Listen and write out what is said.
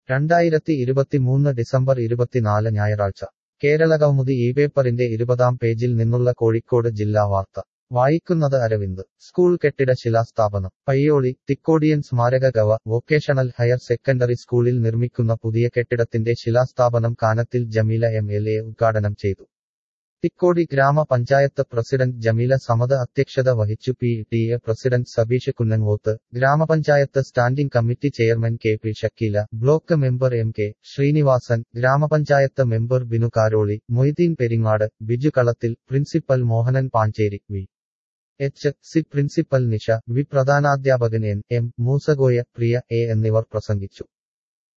രണ്ടായിരത്തി ഇരുപത്തിമൂന്ന് ഡിസംബർ ഇരുപത്തിനാല് ഞായറാഴ്ച കേരള കൗമുദി ഈ പേപ്പറിന്റെ ഇരുപതാം പേജിൽ നിന്നുള്ള കോഴിക്കോട് ജില്ലാ വാർത്ത വായിക്കുന്നത് അരവിന്ദ് സ്കൂൾ കെട്ടിട ശിലാസ്ഥാപനം പയ്യോളി തിക്കോടിയൻ സ്മാരക ഗവ വൊക്കേഷണൽ ഹയർ സെക്കൻഡറി സ്കൂളിൽ നിർമ്മിക്കുന്ന പുതിയ കെട്ടിടത്തിന്റെ ശിലാസ്ഥാപനം Kanathil Jameela M L A ഉദ്ഘാടനം ചെയ്തു തിക്കോടി ഗ്രാമപഞ്ചായത്ത് പ്രസിഡന്റ് ജമീല സമദ് അധ്യക്ഷത വഹിച്ചു P T A president Sabeesh Kunnangoth ഗ്രാമപഞ്ചായത്ത് standing committee chairman K P Shakeela block member M K Srinivasan ഗ്രാമപഞ്ചായത്ത് member Binu Karoli Moideen Peringad Biju Kalathil principal Mohanan Pancheri V H C principal Nisha V പ്രധാനാധ്യാപകൻ N M Moosagoya Priya A എന്നിവർ പ്രസംഗിച്ചു